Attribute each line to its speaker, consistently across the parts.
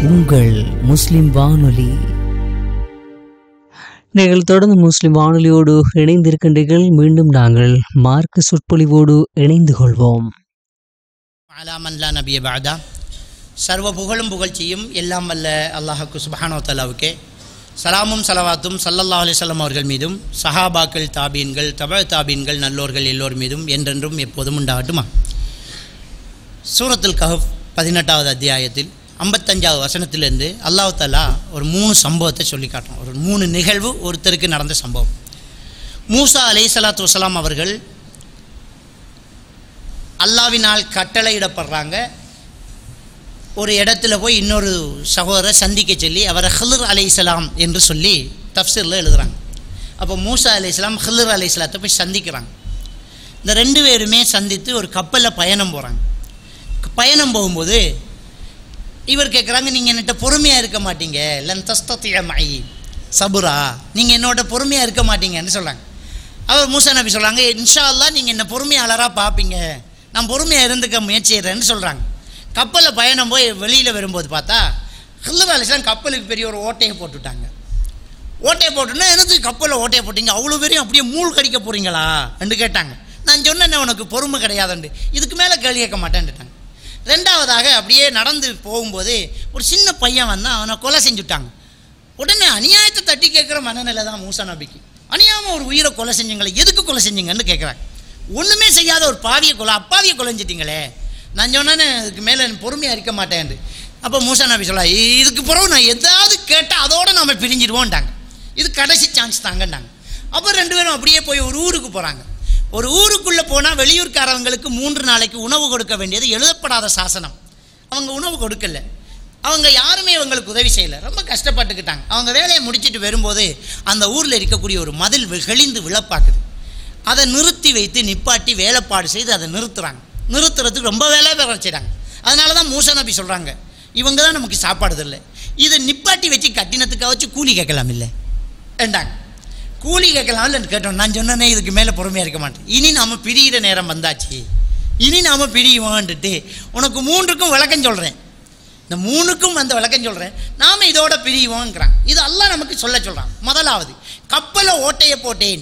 Speaker 1: உங்கள் முஸ்லிம் வானொலி நீங்கள் தொடர்ந்து முஸ்லிம் வானொலியோடு இணைந்திருக்கின்றீர்கள் மீண்டும் நாங்கள் மார்க்க சொற்பொழிவோடு இணைந்து கொள்வோம்
Speaker 2: அலாமன்லா நபிய பாதா சர்வ புகழும் புகழ்ச்சியும் எல்லாம் வல்ல அல்லாஹுக்கு சுபஹானோ தலாவுக்கே சலாமும் சலவாத்தும் சல்லல்லா அலிசல்லாம் அவர்கள் மீதும் சஹாபாக்கள் தாபீன்கள் தப தாபீன்கள் நல்லோர்கள் எல்லோர் மீதும் என்றென்றும் எப்போதும் உண்டாகட்டுமா சூரத்துல் கஹப் பதினெட்டாவது அத்தியாயத்தில் ஐம்பத்தஞ்சாவது வசனத்திலிருந்து அல்லாஹ் தாலா ஒரு மூணு சம்பவத்தை சொல்லி காட்டுறோம் ஒரு மூணு நிகழ்வு ஒருத்தருக்கு நடந்த சம்பவம் மூசா அலை சலாத்து வசலாம் அவர்கள் அல்லாவினால் கட்டளையிடப்படுறாங்க ஒரு இடத்துல போய் இன்னொரு சகோதரரை சந்திக்க சொல்லி அவரை ஹிலர் அலைசலாம் என்று சொல்லி தப்சீரில் எழுதுகிறாங்க அப்போ மூசா அலைசலாம் ஹிலர் அலைசலாத்தை போய் சந்திக்கிறாங்க இந்த ரெண்டு பேருமே சந்தித்து ஒரு கப்பலில் பயணம் போகிறாங்க பயணம் போகும்போது இவர் கேட்குறாங்க நீங்கள் என்கிட்ட பொறுமையாக இருக்க மாட்டீங்க லன் தஸ்தத்திய மை சபுரா நீங்கள் என்னோட பொறுமையாக இருக்க மாட்டீங்கன்னு சொல்கிறாங்க அவர் மூசா நபி சொல்கிறாங்க இன்ஷா அல்லா நீங்கள் என்ன பொறுமையாளராக பார்ப்பீங்க நான் பொறுமையாக இருந்துக்க முயற்சிடுறேன்னு சொல்கிறாங்க கப்பலில் பயணம் போய் வெளியில் வரும்போது பார்த்தா ஹில்லர் அலிஸ்லாம் கப்பலுக்கு பெரிய ஒரு ஓட்டையை போட்டுவிட்டாங்க ஓட்டையை போட்டுன்னா எனக்கு கப்பலில் ஓட்டையை போட்டீங்க அவ்வளோ பேரையும் அப்படியே மூழ் கடிக்க போகிறீங்களா என்று கேட்டாங்க நான் சொன்னேன் உனக்கு பொறுமை கிடையாதுண்டு இதுக்கு மேலே கேள்வி கேட்க மாட்டேன்ட்டாங்க ரெண்டாவதாக அப்படியே நடந்து போகும்போது ஒரு சின்ன பையன் வந்தான் அவனை கொலை செஞ்சுட்டாங்க உடனே அநியாயத்தை தட்டி கேட்குற மனநிலை தான் மூசா நபிக்கு அநியாயமாக ஒரு உயிரை கொலை செஞ்சீங்களே எதுக்கு கொலை செஞ்சீங்கன்னு கேட்குறாங்க ஒன்றுமே செய்யாத ஒரு பாவியை கொலை அப்பாவியை கொலைஞ்சிட்டீங்களே நான் சொன்னேன்னு இதுக்கு மேலே பொறுமையாக இருக்க மாட்டேன் அப்போ மூசா நபி சொல்ல இதுக்கு பிறகு நான் எதாவது கேட்டால் அதோடு நம்ம பிரிஞ்சிடுவோன்ட்டாங்க இது கடைசி சான்ஸ் தாங்கன்னாங்க அப்போ ரெண்டு பேரும் அப்படியே போய் ஒரு ஊருக்கு போகிறாங்க ஒரு ஊருக்குள்ளே போனால் வெளியூர்காரவங்களுக்கு மூன்று நாளைக்கு உணவு கொடுக்க வேண்டியது எழுதப்படாத சாசனம் அவங்க உணவு கொடுக்கல அவங்க யாருமே இவங்களுக்கு உதவி செய்யலை ரொம்ப கஷ்டப்பட்டுக்கிட்டாங்க அவங்க வேலையை முடிச்சுட்டு வரும்போது அந்த ஊரில் இருக்கக்கூடிய ஒரு மதில் வெளிந்து விழப்பாக்குது அதை நிறுத்தி வைத்து நிப்பாட்டி வேலைப்பாடு செய்து அதை நிறுத்துறாங்க நிறுத்துறதுக்கு ரொம்ப வேலை வேலை செய்கிறாங்க அதனால தான் மூசா நபி சொல்கிறாங்க இவங்க தான் நமக்கு சாப்பாடு இல்லை இதை நிப்பாட்டி வச்சு கட்டினத்துக்காக வச்சு கூலி கேட்கலாம் இல்லை வேண்டாங்க கூலி கேட்கலாம் இல்லைன்னு கேட்டோம் நான் சொன்னேனே இதுக்கு மேலே பொறுமையாக இருக்க மாட்டேன் இனி நாம் பிரியிற நேரம் வந்தாச்சு இனி நாம் பிரியுவோன்ட்டு உனக்கு மூன்றுக்கும் விளக்கம் சொல்கிறேன் இந்த மூணுக்கும் அந்த விளக்கம் சொல்கிறேன் நாம் இதோட பிரியுவோங்கிறான் இது எல்லாம் நமக்கு சொல்ல சொல்கிறான் முதலாவது கப்பலை ஓட்டையை போட்டேன்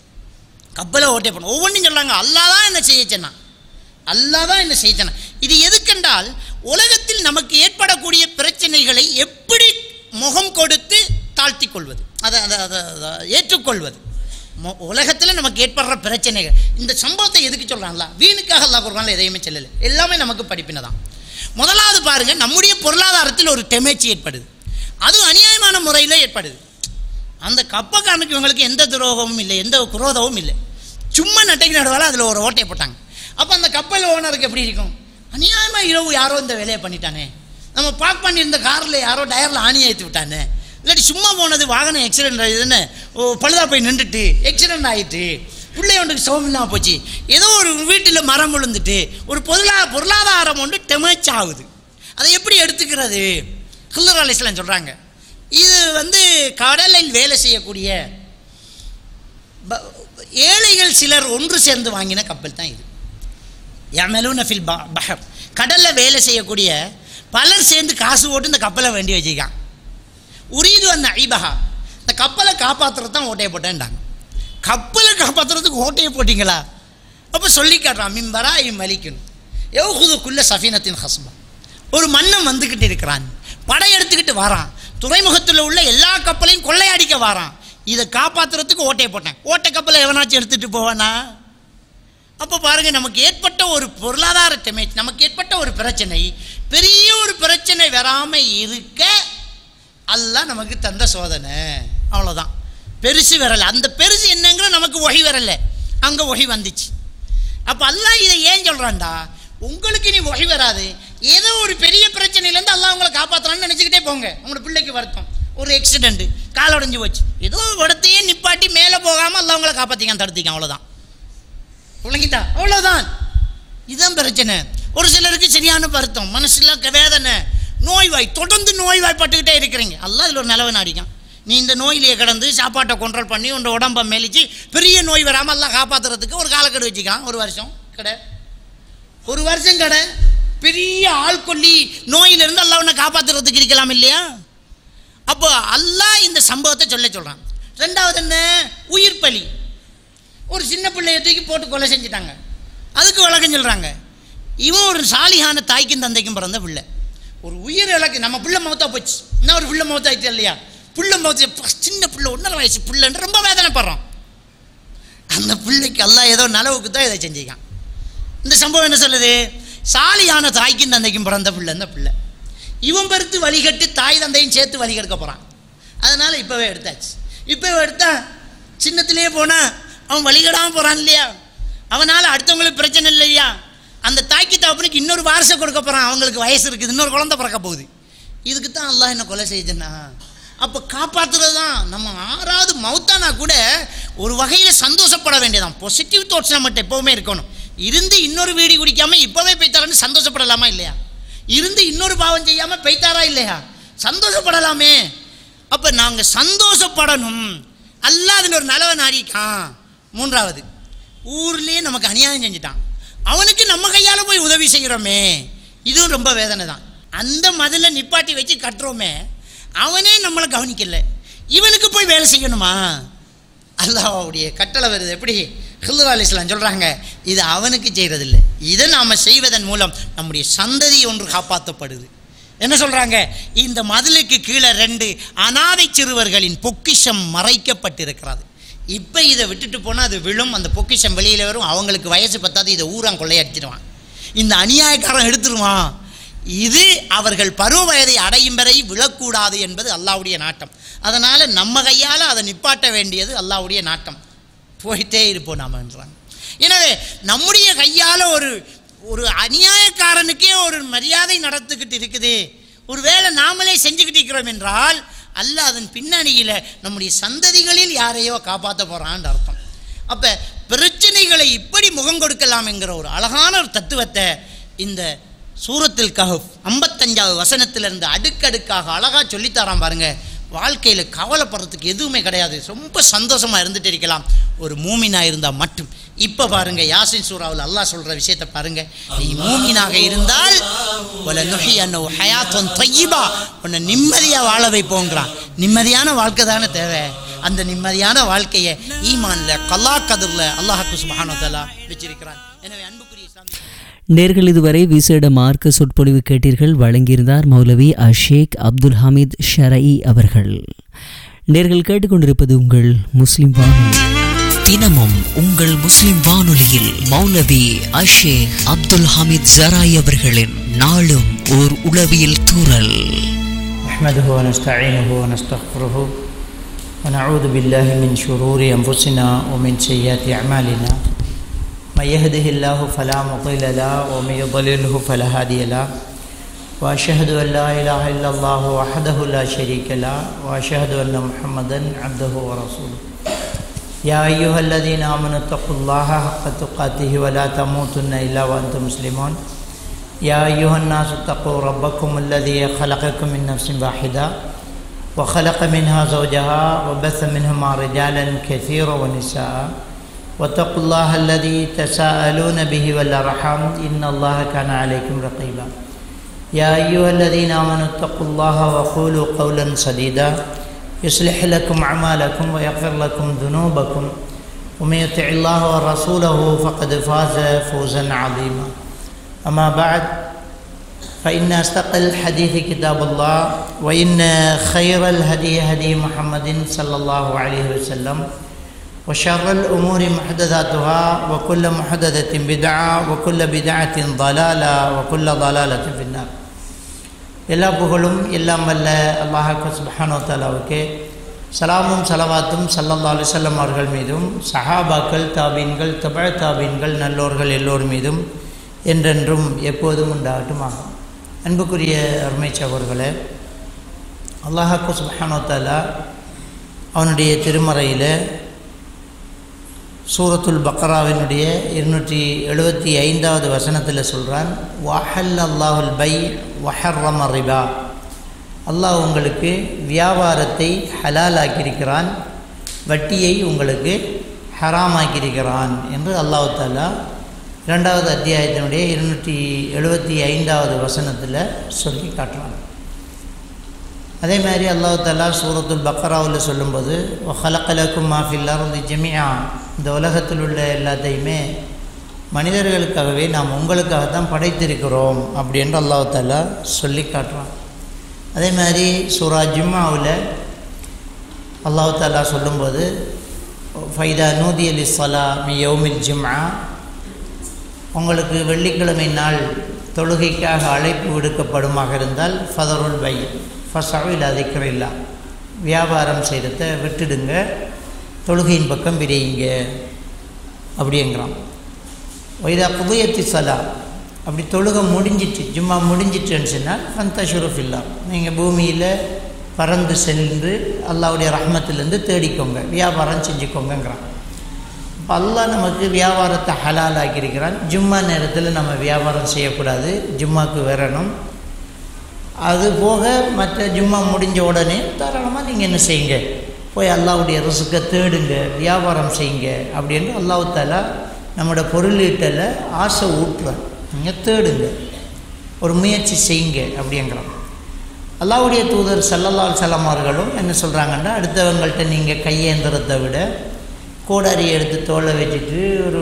Speaker 2: கப்பலை ஓட்டையை போட்டேன் ஒவ்வொன்றும் சொல்கிறாங்க அல்லா தான் என்ன செய்ய சொன்னான் அல்லா தான் என்ன செய்ய சொன்னான் இது எதுக்கென்றால் உலகத்தில் நமக்கு ஏற்படக்கூடிய பிரச்சனைகளை எப்படி முகம் கொடுத்து தாழ்த்தி கொள்வது அதை அதை அதை அதை ஏற்றுக்கொள்வது உலகத்தில் நமக்கு ஏற்படுற பிரச்சனைகள் இந்த சம்பவத்தை எதுக்கு சொல்கிறாங்களா வீணுக்காக அல்லா குரானில் எதையுமே சொல்லலை எல்லாமே நமக்கு படிப்பினை தான் முதலாவது பாருங்கள் நம்முடைய பொருளாதாரத்தில் ஒரு டெமேச்சி ஏற்படுது அதுவும் அநியாயமான முறையில் ஏற்படுது அந்த கப்பக்காரனுக்கு இவங்களுக்கு எந்த துரோகமும் இல்லை எந்த குரோதமும் இல்லை சும்மா நட்டைக்கு நடுவால அதில் ஒரு ஓட்டையை போட்டாங்க அப்போ அந்த கப்பல் ஓனருக்கு எப்படி இருக்கும் அநியாயமாக இரவு யாரோ இந்த வேலையை பண்ணிட்டானே நம்ம பார்க் பண்ணியிருந்த காரில் யாரோ டயரில் ஆணி ஏற்றி விட்டானே இல்லாட்டி சும்மா போனது வாகனம் ஆக்சிடென்ட் ஆகுதுன்னு ஓ பழுதா போய் நின்றுட்டு ஆக்சிடென்ட் ஆகிட்டு பிள்ளை ஒன்றுக்கு சோகம் இல்லாமல் போச்சு ஏதோ ஒரு வீட்டில் மரம் விழுந்துட்டு ஒரு பொருளா பொருளாதாரம் ஒன்று டெமேச் ஆகுது அதை எப்படி எடுத்துக்கிறது ஹில்லர் அலிஸ்லாம் சொல்கிறாங்க இது வந்து கடலில் வேலை செய்யக்கூடிய ஏழைகள் சிலர் ஒன்று சேர்ந்து வாங்கின கப்பல் தான் இது யமலூன ஃபில் பஹர் கடலில் வேலை செய்யக்கூடிய பலர் சேர்ந்து காசு போட்டு இந்த கப்பலை வேண்டி வச்சுக்கான் உரீது அந்த ஐபஹா இந்த கப்பலை காப்பாற்றுறது தான் ஓட்டையை போட்டேன்டாங்க கப்பலை காப்பாற்றுறதுக்கு ஓட்டையை போட்டிங்களா அப்போ சொல்லி காட்டுறான் மிம்பரா இம் மலிக்கணும் எவ்வளோக்குள்ள சஃபீனத்தின் ஹஸ்பா ஒரு மன்னன் வந்துக்கிட்டு இருக்கிறான் படையெடுத்துக்கிட்டு வரான் துறைமுகத்தில் உள்ள எல்லா கப்பலையும் கொள்ளையடிக்க வரான் இதை காப்பாற்றுறதுக்கு ஓட்டையை போட்டேன் ஓட்டை கப்பலை எவனாச்சும் எடுத்துகிட்டு போவானா அப்போ பாருங்கள் நமக்கு ஏற்பட்ட ஒரு பொருளாதார டெமேஜ் நமக்கு ஏற்பட்ட ஒரு பிரச்சனை பெரிய ஒரு பிரச்சனை வராமல் இருக்க அல்ல நமக்கு தந்த சோதனை அவ்வளோதான் பெருசு வரலை அந்த பெருசு என்னங்கிற நமக்கு ஒகை வரலை அங்கே ஒகை வந்துச்சு அப்போ அல்லாஹ் இதை ஏன் சொல்கிறான்டா உங்களுக்கு நீ ஒகை வராது ஏதோ ஒரு பெரிய பிரச்சனையிலேருந்து அல்லாஹ் உங்களை காப்பாற்றுறான்னு நினச்சிக்கிட்டே போங்க உங்களோட பிள்ளைக்கு வருத்தம் ஒரு ஆக்சிடென்ட் கால் உடஞ்சி போச்சு ஏதோ இடத்தையே நிப்பாட்டி மேலே போகாமல் அல்லாஹ் உங்களை காப்பாற்றிக்கான் தடுத்திக்கான் அவ்வளோதான் விளங்கிட்டா அவ்வளோதான் இதுதான் பிரச்சனை ஒரு சிலருக்கு சரியான வருத்தம் மனசில் வேதனை நோய்வாய் தொடர்ந்து நோய்வாய்ப்பட்டுக்கிட்டே இருக்கிறீங்க அல்லாஹ் இதில் ஒரு நிலவை நாடிக்கான் நீ இந்த நோயிலேயே கிடந்து சாப்பாட்டை கண்ட்ரோல் பண்ணி உன்னோட உடம்பை மெலிச்சு பெரிய நோய் வராமல் எல்லாம் காப்பாற்றுறதுக்கு ஒரு காலக்கெடு வச்சுக்கான் ஒரு வருஷம் கடை ஒரு வருஷம் கடை பெரிய ஆள்கொல்லி நோயிலிருந்து அல்லாஹ் உன்னை காப்பாற்றுறதுக்கு இருக்கலாம் இல்லையா அப்போ அல்லாஹ் இந்த சம்பவத்தை சொல்ல சொல்கிறான் ரெண்டாவது என்ன உயிர் பலி ஒரு சின்ன பிள்ளைய தூக்கி போட்டு கொலை செஞ்சுட்டாங்க அதுக்கு விளக்கம் சொல்கிறாங்க இவன் ஒரு சாலிகான தாய்க்கும் தந்தைக்கும் பிறந்த பிள்ளை ஒரு உயிர் இலக்கு நம்ம பிள்ளை மௌத்தா போச்சு இன்னும் ஒரு பிள்ளை மௌத்தாயிட்டு இல்லையா பிள்ளை மௌத்த ப- சின்ன பிள்ளை ஒன்றரை வயசு பிள்ளைன்னு ரொம்ப வேதனைப்படுறோம் அந்த பிள்ளைக்கு அல்லாஹ் ஏதோ நலவுக்கு தான் இதை செஞ்சுக்கான் இந்த சம்பவம் என்ன சொல்லுது சாலியான தாய்க்கும் தந்தைக்கும் பிறந்த பிள்ளை இந்த பிள்ளை இவன் பெருத்து வழிகட்டு தாய் தந்தையும் சேர்த்து வழி கெடுக்க போகிறான் அதனால் இப்போவே எடுத்தாச்சு இப்போவே எடுத்தா சின்னத்திலேயே போனால் அவன் வழிகடாமல் போகிறான் இல்லையா அவனால் அடுத்தவங்களுக்கு பிரச்சனை இல்லையா அந்த தாய்க்கு தகப்பனுக்கு இன்னொரு வாரிசை கொடுக்க போகிறான் அவங்களுக்கு வயசு இருக்குது இன்னொரு குழந்தை பிறக்க போகுது இதுக்கு தான் அல்லாஹ் என்ன கொலை செய்யுதுன்னா அப்போ காப்பாற்றுறது தான் நம்ம ஆறாவது மௌத்தானா கூட ஒரு வகையில் சந்தோஷப்பட வேண்டியதான் பாசிட்டிவ் தாட்ஸ் நம்மகிட்ட எப்போவுமே இருக்கணும் இருந்து இன்னொரு வீடி குடிக்காமல் இப்போவே போய்த்தாரன்னு சந்தோஷப்படலாமா இல்லையா இருந்து இன்னொரு பாவம் செய்யாமல் பெய்த்தாரா இல்லையா சந்தோஷப்படலாமே அப்போ நாங்கள் சந்தோஷப்படணும் அல்லாஹ் அதில் ஒரு நலவை நாடிக்கான் மூன்றாவது ஊர்லேயே நமக்கு அநியாயம் செஞ்சுட்டான் அவனுக்கு நம்ம கையால் போய் உதவி செய்கிறோமே இதுவும் ரொம்ப வேதனை தான் அந்த மதில நிப்பாட்டி வச்சு கட்டுறோமே அவனே நம்மளை கவனிக்கல இவனுக்கு போய் வேலை செய்யணுமா அல்லாஹ்வுடைய கட்டளை வருது எப்படி ஹில்லு அலிஸ்லாம் சொல்கிறாங்க இது அவனுக்கு செய்கிறதில்லை இதை நாம் செய்வதன் மூலம் நம்முடைய சந்ததி ஒன்று காப்பாற்றப்படுது என்ன சொல்கிறாங்க இந்த மதிலுக்கு கீழே ரெண்டு அனாதை சிறுவர்களின் பொக்கிஷம் மறைக்கப்பட்டிருக்கிறது இப்போ இதை விட்டுட்டு போனால் அது விழும் அந்த பொக்கிஷம் வெளியில் வரும் அவங்களுக்கு வயசு பத்தாது இதை ஊரான் கொள்ளையடிச்சிடுவான் இந்த அநியாயக்காரன் எடுத்துருவான் இது அவர்கள் பருவ வயதை அடையும் வரை விழக்கூடாது என்பது அல்லாஹ்வுடைய நாட்டம் அதனால் நம்ம கையால் அதை நிப்பாட்ட வேண்டியது அல்லாஹ்வுடைய நாட்டம் போயிட்டே இருப்போம் நாமன்றாங்க எனவே நம்முடைய கையால் ஒரு ஒரு அநியாயக்காரனுக்கே ஒரு மரியாதை நடத்துக்கிட்டு இருக்குது ஒரு வேளை நாமளே செஞ்சுக்கிட்டு இருக்கிறோம் என்றால் அல்ல அதன் பின்னணியில் நம்முடைய சந்ததிகளில் யாரையோ காப்பாற்ற போகிறான்னு அர்த்தம் அப்போ பிரச்சனைகளை இப்படி முகம் கொடுக்கலாம் என்கிற ஒரு அழகான ஒரு தத்துவத்தை இந்த சூரத்தில் கஹப் ஐம்பத்தஞ்சாவது வசனத்திலிருந்து அடுக்கடுக்காக அழகாக சொல்லித்தரான் பாருங்க வாழ்க்கையில் கவலைப்படுறதுக்கு எதுவுமே கிடையாது ரொம்ப சந்தோஷமாக இருந்துட்டு இருக்கலாம் ஒரு மூமினாக இருந்தால் மட்டும் இப்போ பாருங்க யாசின் சூறாவில் அல்லாஹ் சொல்கிற விஷயத்தை பாருங்க நீ மூமினாக இருந்தால் உல நுஹி அன்ன ஹயாத்தன் தொய்யிபா உன்னை நிம்மதியாக வாழ வைப்போங்கிறான் நிம்மதியான வாழ்க்கை தானே தேவை அந்த நிம்மதியான வாழ்க்கையை ஈமான்ல கல்லா கதிரில் அல்லாஹாக்கு சுபஹானு தஆலா வச்சிருக்கிறான் எனவே அன்புக்குரிய இஸ்லாமிய
Speaker 1: நேர்கள் இதுவரை விசேட மார்க்க சொற்பொழிவு கேட்டீர்கள் வழங்கியிருந்தார் மௌலவி அஷேக் அப்துல் ஹமீத் ஷரஇ அவர்கள் நேர்கள் கேட்டுக்கொண்டிருப்பது உங்கள் முஸ்லிம் வானொலி தினமும் உங்கள் முஸ்லிம் வானொலியில் மௌலவி அஷேக் அப்துல் ஹமீத் ஜராய் அவர்களின் நாளும் ஓர் உளவியல் தூறல்
Speaker 3: نحمده ونستعينه ونستغفره ونعوذ بالله من شرور أنفسنا ومن سيئات أعمالنا من يهده الله فلا مضل له ومن يضلله فلا هادي له وأشهد أن لا إله إلا الله وحده لا شريك له وأشهد أن محمدا عبده ورسوله يا أيها الذين آمنوا اتقوا الله حق تقاته ولا تموتن إلا وأنتم مسلمون يا أيها الناس اتقوا ربكم الذي خلقكم من نفس واحدة وخلق منها زوجها وبث منهما رجالا كثيرا ونساء واتقوا الله الذي تساءلون به والأرحام إن الله كان عليكم رقيبا يا أيها الذين آمنوا اتقوا الله وقولوا قولا سديدا يصلح لكم أعمالكم ويغفر لكم ذنوبكم ومن يطع الله ورسوله فقد فاز فوزا عظيما أما بعد فإن أصدق الحديث كتاب الله وإن خير الهدي هدي محمد صلى الله عليه وسلم وشر الأمور محدثاتها وكل محدثة بدعة وكل بدعة ضلالة وكل ضلالة في النار எல்லா புகழும் எல்லாம் வல்ல அல்லாஹாக்கு சுபஹானோ தாலாவுக்கு சலாமும் சலவாத்தும் சல்லல்லா அலிசல்லம் அவர்கள் மீதும் சஹாபாக்கள் தாபீன்கள் தபழ தாபீன்கள் நல்லோர்கள் எல்லோர் மீதும் என்றென்றும் எப்போதும் உண்டாகட்டுமாக அன்புக்குரிய அருமை சகோதர்களே அல்லாஹாக்கு சுபஹானோ தாலா அவனுடைய திருமறையில் சூரத்துல் பக்ராவினுடைய இருநூற்றி எழுபத்தி ஐந்தாவது வசனத்தில் சொல்கிறான் வஹல் அல்லாஹுல் பை வஹர்ரம ரிபா அல்லாஹ் உங்களுக்கு வியாபாரத்தை ஹலாலாக்கியிருக்கிறான் வட்டியை உங்களுக்கு ஹராமாக்கியிருக்கிறான் என்று அல்லாஹ் தாலா இரண்டாவது அத்தியாயத்தினுடைய இருநூற்றி எழுபத்தி ஐந்தாவது வசனத்தில் சொல்லி காட்டுறாங்க அதே மாதிரி அல்லாஹ் தலா சூரத்துல் பக்கராவில் சொல்லும்போது ஹலக்கலக்கும் மாஃபில்லார் ஜெமியா இந்த உலகத்தில் உள்ள எல்லாத்தையுமே மனிதர்களுக்காகவே நாம் உங்களுக்காக தான் படைத்திருக்கிறோம் அப்படின்னு அல்லாஹ் தாலா சொல்லி காட்டுறான் அதே மாதிரி சூரா ஜிம்மாவில் அல்லாஹ் தாலா சொல்லும்போது ஃபைதா நூதி அலி சலா மி யௌமில் ஜிம்மா உங்களுக்கு வெள்ளிக்கிழமை நாள் தொழுகைக்காக அழைப்பு விடுக்கப்படுமாக இருந்தால் ஃபதருல் பை ஃபசாவில் அதிக்கிறில்லா வியாபாரம் செய்கிறத விட்டுடுங்க தொழுகையின் பக்கம் விரையுங்க அப்படிங்கிறான் வைதா புதியத்தி சலா அப்படி தொழுகை முடிஞ்சிட்டு ஜும்மா முடிஞ்சிட்டுன்னு சொன்னால் ஃபந்த ஷுரஃபில்லா நீங்கள் பூமியில் பறந்து சென்று அல்லாவுடைய ரஹ்மத்திலேருந்து தேடிக்கோங்க வியாபாரம் செஞ்சுக்கோங்கங்கிறான் இப்போ அல்லாஹ் நமக்கு வியாபாரத்தை ஹலால் ஆக்கியிருக்கிறான் ஜும்மா நேரத்தில் நம்ம வியாபாரம் செய்யக்கூடாது ஜும்மாக்கு வரணும் அது போக மற்ற ஜும்மா முடிஞ்ச உடனே தாராளமாக நீங்கள் என்ன செய்யுங்க போய் அல்லாவுடைய ரிசுக்கை தேடுங்க வியாபாரம் செய்யுங்க அப்படின்னு அல்லாஹு தாலா நம்மளோட பொருளீட்டில் ஆசை ஊட்டுறான் நீங்கள் தேடுங்க ஒரு முயற்சி செய்யுங்க அப்படிங்கிறான் அல்லாவுடைய தூதர் சல்லல்லால் சலம் அவர்களும் என்ன சொல்கிறாங்கன்னா அடுத்தவங்கள்ட்ட நீங்கள் கையேந்திரத்தை விட கோடாரி எடுத்து தோலை வச்சுட்டு ஒரு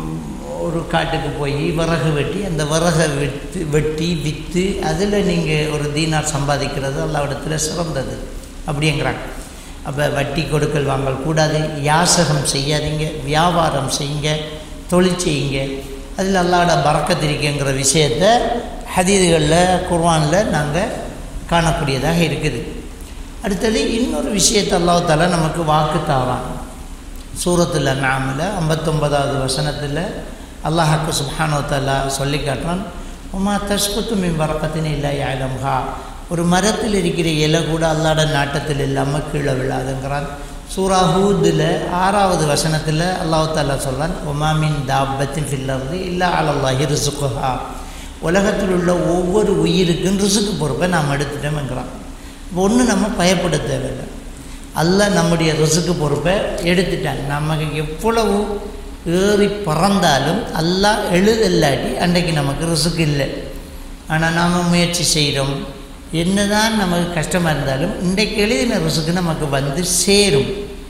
Speaker 3: ஒரு காட்டுக்கு போய் விறகு வெட்டி அந்த விறகை விற்று வெட்டி விற்று அதில் நீங்கள் ஒரு தீனார் சம்பாதிக்கிறது அல்லாவிடத்தில் சிறந்தது அப்படிங்கிறாங்க அப்போ வட்டி கொடுக்கல் வாங்கல் கூடாது யாசகம் செய்யாதீங்க வியாபாரம் செய்யுங்க தொழில் செய்யுங்க அதில் அல்லாட பறக்கத்திருக்குங்கிற விஷயத்த ஹதீதுகளில் குர்வானில் நாங்கள் காணக்கூடியதாக இருக்குது அடுத்தது இன்னொரு விஷயத்தை அல்லாஹால நமக்கு வாக்கு தாரான் சூரத்தில் நாமில் ஐம்பத்தொன்பதாவது வசனத்தில் அல்லாஹாக்கு சுப்ஹானோ தாலா சொல்லி காட்டுறான் உமா தஸ்குத்து மின் வரக்கத்தின் இல்லை யாழம்ஹா ஒரு மரத்தில் இருக்கிற இலை கூட அல்லாட நாட்டத்தில் இல்லாமல் கீழே விழாதுங்கிறான் சூரா ஹூதில் ஆறாவது வசனத்தில் அல்லாஹ் தாலா சொல்கிறான் ஒமாமின் தாபத்தின் ஃபில்லர்து இல்லை அலல்லாஹி ரிசுக்குஹா உலகத்தில் உள்ள ஒவ்வொரு உயிருக்கும் ரிசுக்கு பொறுப்பை நாம் எடுத்துட்டோம்ங்கிறான் ஒன்று நம்ம பயப்பட தேவையில்லை அல்லாஹ் நம்முடைய ரிசுக்கு பொறுப்பை எடுத்துட்டான் நமக்கு எவ்வளவு ஏறி பறந்தாலும் அல்லாஹ் எழுதல்லாட்டி அன்றைக்கு நமக்கு ரிசுக்கு இல்லை ஆனால் நாம் முயற்சி செய்கிறோம் என்னதான் நமக்கு கஷ்டமாக இருந்தாலும் இன்றைக்கு எழுதின ரிசுக்கு நமக்கு வந்து சேரும்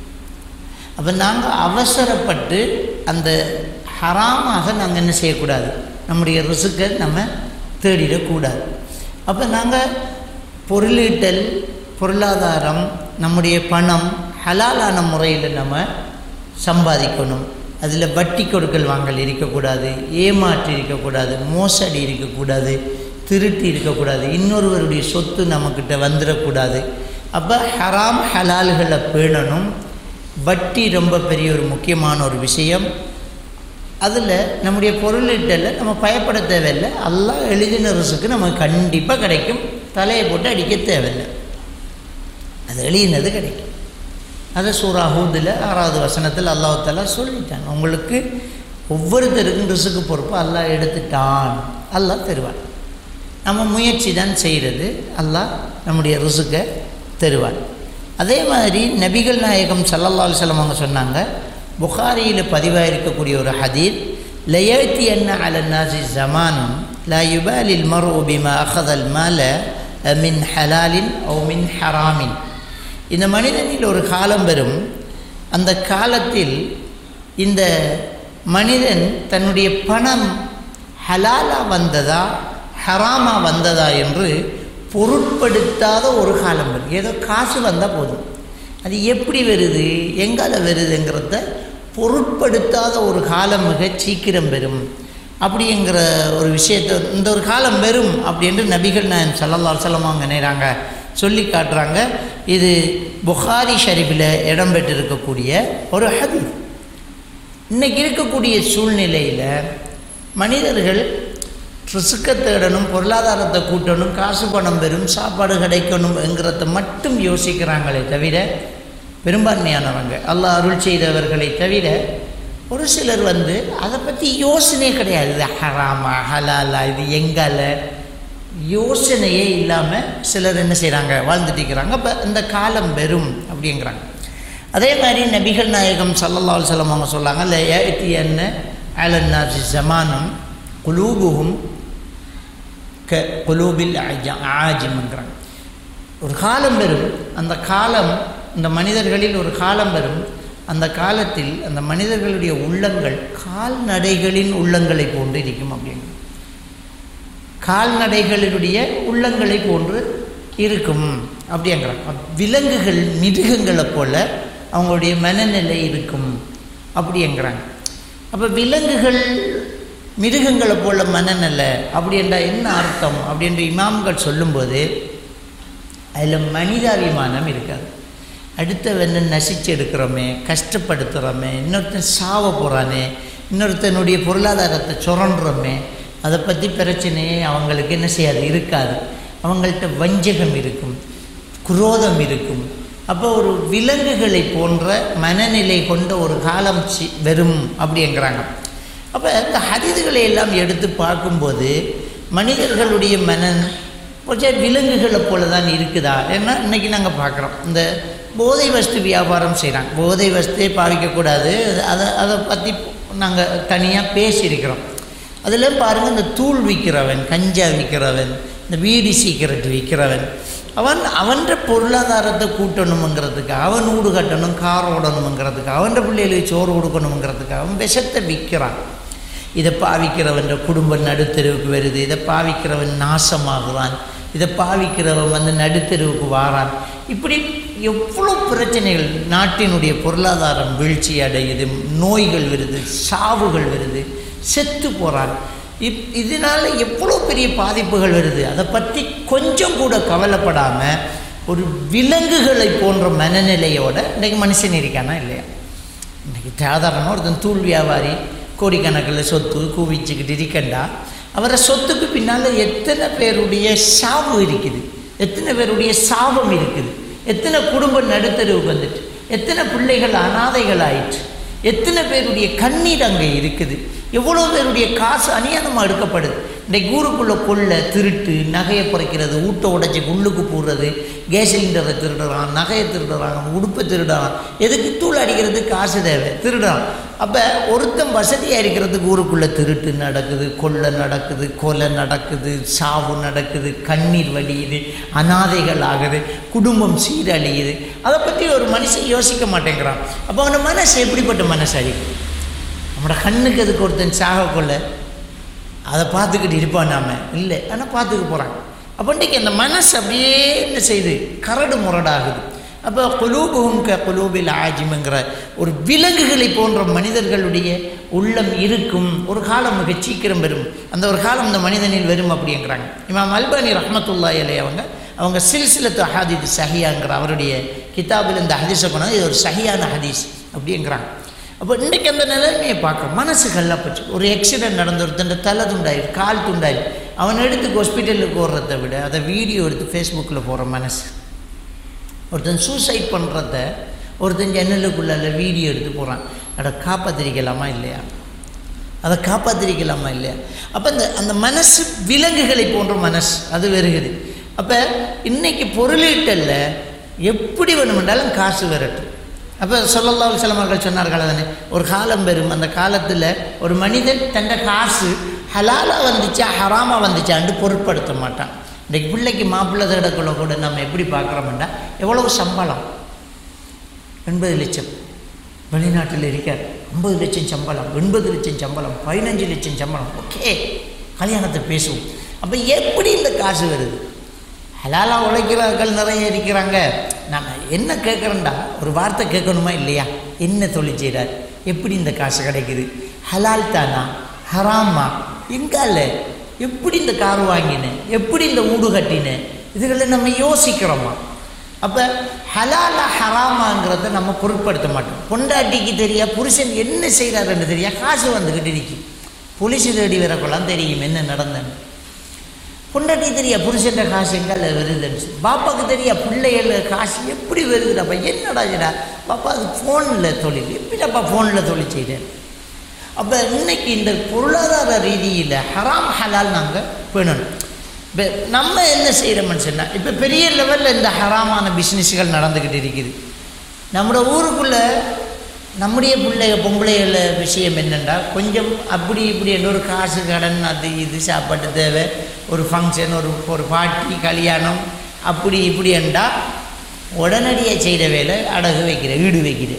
Speaker 3: அப்போ நாங்கள் அவசரப்பட்டு அந்த ஹராமாக நாங்கள் என்ன செய்யக்கூடாது நம்முடைய ரிசுக்கை நம்ம தேடிடக்கூடாது அப்போ நாங்கள் பொருளீட்டல் பொருளாதாரம் நம்முடைய பணம் ஹலாலான முறையில் நம்ம சம்பாதிக்கணும் அதில் வட்டி கொடுக்கல் வாங்கல் இருக்கக்கூடாது ஏமாற்றி இருக்கக்கூடாது மோசடி இருக்கக்கூடாது திருட்டி இருக்கக்கூடாது இன்னொருவருடைய சொத்து நம்மக்கிட்ட வந்துடக்கூடாது அப்போ ஹராம் ஹலால்களை பேணணும் வட்டி ரொம்ப பெரிய ஒரு முக்கியமான ஒரு விஷயம் அதில் நம்முடைய பொருளீட்டலில் நம்ம பயப்பட தேவையில்லை எல்லாம் எழுதின ரிசுக்கு நமக்கு கண்டிப்பாக கிடைக்கும் தலையை போட்டு அடிக்க தேவையில்லை அது எழுதினது கிடைக்கும் அதை சூரா ஹூதில் ஆறாவது வசனத்தில் அல்லாஹாலா சொல்லிட்டான் உங்களுக்கு ஒவ்வொருத்தருக்கும் ரிசுக்கு பொறுப்பு அல்லாஹ் எடுத்துட்டான் அல்லாஹ் தருவான் நம்ம முயற்சி தான் செய்கிறது அல்லாஹ் நம்முடைய ரிசுக்கை தருவான் அதே மாதிரி நபிகள் நாயகம் சல்லல்லா அலுவலம் அவங்க சொன்னாங்க புகாரியில் பதிவாக இருக்கக்கூடிய ஒரு ஹதீர் லயத்தி என்ன அலன்னாசி ஜமானும் லா யுபாலில் மரு பிமா அகதல் மால மின் ஹலாலின் ஓ மின் ஹராமின் இந்த மனிதனில் ஒரு காலம் வரும் அந்த காலத்தில் இந்த மனிதன் தன்னுடைய பணம் ஹலாலா வந்ததா ஹராமா வந்ததா என்று பொருட்படுத்தாத ஒரு காலம் வரும் ஏதோ காசு வந்தால் போதும் அது எப்படி வருது எங்கால வருதுங்கிறத பொருட்படுத்தாத ஒரு காலம் மிக சீக்கிரம் வரும் அப்படிங்கிற ஒரு விஷயத்தை இந்த ஒரு காலம் வரும் அப்படின்ட்டு நபிகள் நான் சல்லல்லா செல்லமாங்க நேராங்க சொல்லி காட்டுறாங்க இது புகாரி ஷரீஃபில் இடம்பெற்றிருக்கக்கூடிய ஒரு ஹதீஸ் இன்றைக்கி இருக்கக்கூடிய சூழ்நிலையில் மனிதர்கள் ரிசுக்கை தேடணும் பொருளாதாரத்தை கூட்டணும் காசு பணம் பெறும் சாப்பாடு கிடைக்கணும் என்கிறத மட்டும் யோசிக்கிறாங்களே தவிர பெரும்பான்மையானவங்க அல்லாஹ் அருள் செய்தவர்களை தவிர ஒரு சிலர் வந்து அதை பற்றி யோசனையே கிடையாது இது ஹராமா ஹலாலா இது எங்கால யோசனையே இல்லாமல் சிலர் என்ன செய்கிறாங்க வாழ்ந்துட்டு இருக்கிறாங்க அப்போ இந்த காலம் வெறும் அப்படிங்கிறாங்க அதே மாதிரி நபிகள் நாயகம் சல்லல்லா செல்லம் அவங்க சொல்லாங்க இல்லை ஏத்தி என்ன அலன்னாசி ஜமானம் குலூபுகும் க குலூபில் ஆஜிம்ங்கிறாங்க ஒரு காலம் வரும் அந்த காலம் இந்த மனிதர்களில் ஒரு காலம் வரும் அந்த காலத்தில் அந்த மனிதர்களுடைய உள்ளங்கள் கால்நடைகளின் உள்ளங்களை போன்று இருக்கும் அப்படின்னு கால்நடைகளுடைய உள்ளங்களை போன்று இருக்கும் அப்படிங்கிறாங்க விலங்குகள் மிருகங்களை போல அவங்களுடைய மனநிலை இருக்கும் அப்படிங்கிறாங்க அப்போ விலங்குகள் மிருகங்களை போல மனநிலை அப்படின்றா என்ன அர்த்தம் அப்படின்ற இமாம்கள் சொல்லும்போது அதில் மனிதாபிமானம் இருக்காது அடுத்தவனை நசிச்சு எடுக்கிறோமே கஷ்டப்படுத்துகிறோமே இன்னொருத்தன் சாவ போகிறானே இன்னொருத்தனுடைய பொருளாதாரத்தை சுரண்டுறோமே அதை பற்றி பிரச்சனையே அவங்களுக்கு என்ன செய்யாது இருக்காது அவங்கள்ட்ட வஞ்சகம் இருக்கும் குரோதம் இருக்கும் அப்போ ஒரு விலங்குகளை போன்ற மனநிலை கொண்ட ஒரு காலம் சி வரும் அப்படிங்கிறாங்க அப்போ இந்த ஹதீதுகளை எல்லாம் எடுத்து பார்க்கும்போது மனிதர்களுடைய மனன் கொஞ்சம் விலங்குகளை போல தான் இருக்குதா ஏன்னா இன்றைக்கி நாங்கள் பார்க்குறோம் இந்த போதை வஸ்து வியாபாரம் செய்கிறாங்க போதை வஸ்தே பாவிக்கக்கூடாது அதை அதை பற்றி நாங்கள் தனியாக பேசியிருக்கிறோம் அதில் பாருங்கள் இந்த தூள் விற்கிறவன் கஞ்சா விற்கிறவன் இந்த வீடி சீக்கிரட் விற்கிறவன் அவன் அவன்ற பொருளாதாரத்தை கூட்டணுங்கிறதுக்கு அவன் வீடு கட்டணும் கார் ஓடணுங்கிறதுக்கு அவன்ற பிள்ளைகளுக்கு சோறு கொடுக்கணுங்கிறதுக்கு அவன் விஷத்தை விற்கிறான் இதை பாவிக்கிறவன் குடும்பம் நடுத்தெருவுக்கு வருது இதை பாவிக்கிறவன் நாசமாகுவான் இதை பாவிக்கிறவன் வந்து நடுத்தெருவுக்கு வாரான் இப்படி எவ்வளோ பிரச்சனைகள் நாட்டினுடைய பொருளாதாரம் வீழ்ச்சி அடையுது நோய்கள் வருது சாவுகள் வருது செத்து போகிறான் இப் இதனால் எவ்வளோ பெரிய பாதிப்புகள் வருது அதை பற்றி கொஞ்சம் கூட கவலைப்படாமல் ஒரு விலங்குகளை போன்ற மனநிலையோட இன்றைக்கு மனுஷன் இருக்கானா இல்லையா இன்றைக்கி சாதாரணமாக ஒருத்தன் தூள் வியாபாரி கோடிக்கணக்கில் சொத்து குவிச்சுக்கிட்டு இருக்கண்டா அவரை சொத்துக்கு பின்னால் எத்தனை பேருடைய சாவு இருக்குது எத்தனை பேருடைய சாபம் இருக்குது எத்தனை குடும்பம் நடுத்தருவுக்கு வந்துட்டு எத்தனை பிள்ளைகள் அனாதைகள் ஆயிற்று எத்தனை பேருடைய கண்ணீர் அங்கே இருக்குது எவ்வளோ பேருடைய காசு அநியாயமாக எடுக்கப்படுது இன்றைக்கு ஊருக்குள்ளே கொள்ள திருட்டு நகையை குறைக்கிறது ஊட்ட உடைச்சி உள்ளுக்கு போடுறது கேஸ் சிலிண்டரை திருடுறான் நகையை திருடுறான் உடுப்பை திருடுறான் எதுக்கு தூள் அடிக்கிறது காசு தேவை திருடுறான் அப்போ ஒருத்தன் வசதியாக இருக்கிறதுக்கு ஊருக்குள்ளே திருட்டு நடக்குது கொள்ளை நடக்குது கொலை நடக்குது சாவு நடக்குது கண்ணீர் வடியுது அனாதைகள் ஆகுது குடும்பம் சீரழியுது அதை பற்றி ஒரு மனுஷன் யோசிக்க மாட்டேங்கிறான் அப்போ அவன மனசு எப்படிப்பட்ட மனசு அழிக்கும் நம்மளோட கண்ணுக்கு அதுக்கு ஒருத்தன் சாக கொள்ள அதை பார்த்துக்கிட்டு இருப்பான் நாம இல்லை ஆனால் பார்த்துக்க போகிறான் அப்போ இன்றைக்கி அந்த மனசு அப்படியே என்ன செய்யுது கரடு முரடாகுது அப்போ குலூபுகும் க குலூபில் ஆஜிமுங்கிற ஒரு விலங்குகளை போன்ற மனிதர்களுடைய உள்ளம் இருக்கும் ஒரு காலம் மிக சீக்கிரம் வரும் அந்த ஒரு காலம் இந்த மனிதனில் வரும் அப்படிங்கிறாங்க இமாம் அல்பானி ரஹமத்துல்லா இலை அவங்க அவங்க சில்சிலத்து அஹாதித் சஹியாங்கிற அவருடைய கிதாபில் இந்த ஹதீஸை கொண்டாந்து இது ஒரு சஹியான ஹதீஸ் அப்படிங்கிறாங்க அப்போ இன்றைக்கி அந்த நிலைமையை பார்க்குறோம் மனசு கல்லப்பச்சு ஒரு ஆக்சிடென்ட் நடந்த ஒருத்தன் தலை துண்டாயிரு கால் துண்டாயிரு அவன் எடுத்து ஹாஸ்பிட்டலுக்கு ஓடுறதை விட அதை வீடியோ எடுத்து ஃபேஸ்புக்கில் போகிற மனசு ஒருத்தன் சூசைட் பண்ணுறத ஒருத்தன் ஜன்னலுக்குள்ளால வீடியோ எடுத்து போகிறான் அதை காப்பாற்றிருக்கலாமா இல்லையா அதை காப்பாற்றிருக்கலாமா இல்லையா அப்போ அந்த அந்த மனசு விலங்குகளை போன்ற மனசு அது வருகுது அப்போ இன்னைக்கு பொருளீட்டல்ல எப்படி வேணுமென்றாலும் காசு வரட்டும் அப்போ சொல்லல்லா சிலமர்கள் சொன்னார்கள் தானே ஒரு காலம் வரும் அந்த காலத்தில் ஒரு மனிதன் தன்னை காசு ஹலாலாக வந்துச்சா ஹராமாக வந்துச்சான்னு பொருட்படுத்த மாட்டான் இன்றைக்கு பிள்ளைக்கு மாப்பிள்ளை தேடக்குள்ள கூட நம்ம எப்படி பார்க்குறோம்னா எவ்வளவு சம்பளம் எண்பது லட்சம் வெளிநாட்டில் இருக்கார் ஐம்பது லட்சம் சம்பளம் எண்பது லட்சம் சம்பளம் பதினஞ்சு லட்சம் சம்பளம் ஓகே கல்யாணத்தை பேசுவோம் அப்போ எப்படி இந்த காசு வருது ஹலாலாக உழைக்கிறார்கள் நிறைய இருக்கிறாங்க நம்ம என்ன கேட்குறோண்டா ஒரு வார்த்தை கேட்கணுமா இல்லையா என்ன தொழில் செய்கிறார் எப்படி இந்த காசு கிடைக்குது ஹலால் தானா ஹராமா எங்கால எப்படி இந்த கார் வாங்கினேன் எப்படி இந்த வீடு கட்டினேன் இதுகளை நம்ம யோசிக்கிறோமா அப்போ ஹலாலா ஹராமாங்கிறத நம்ம பொருட்படுத்த மாட்டோம் பொண்டாட்டிக்கு தெரியா புருஷன் என்ன செய்கிறாருன்னு தெரியா காசு வந்துக்கிட்டு இருக்கு போலீஸ் தேடி வரக்கொள்ளாம் தெரியும் என்ன நடந்தேன்னு பொண்டாட்டி தெரியா புருஷன்ற காசு எங்கால வருதுன்னு சொல்லி பாப்பாவுக்கு தெரியா பிள்ளைகள் காசு எப்படி வருதுடாப்பா என்னடா இதுடா பாப்பா அது ஃபோனில் தொழில் எப்படிடாப்பா ஃபோனில் தொழில் செய்கிறேன் அப்போ இன்னைக்கு இந்த பொருளாதார ரீதியில் ஹராம் ஹலால் நாங்கள் பேணணும் இப்போ நம்ம என்ன செய்கிறோம்னு சொன்னால் இப்போ பெரிய லெவலில் இந்த ஹராமான பிஸ்னஸ்கள் நடந்துக்கிட்டு இருக்குது நம்மளோட ஊருக்குள்ளே நம்முடைய பிள்ளைக பொம்பளைகள விஷயம் என்னென்னா கொஞ்சம் அப்படி இப்படி என்ற ஒரு காசு கடன் அது இது சாப்பாட்டு தேவை ஒரு ஃபங்க்ஷன் ஒரு ஒரு பார்ட்டி கல்யாணம் அப்படி இப்படி என்றால் உடனடியாக செய்கிற வேலை அடகு வைக்கிற ஈடு வைக்கிற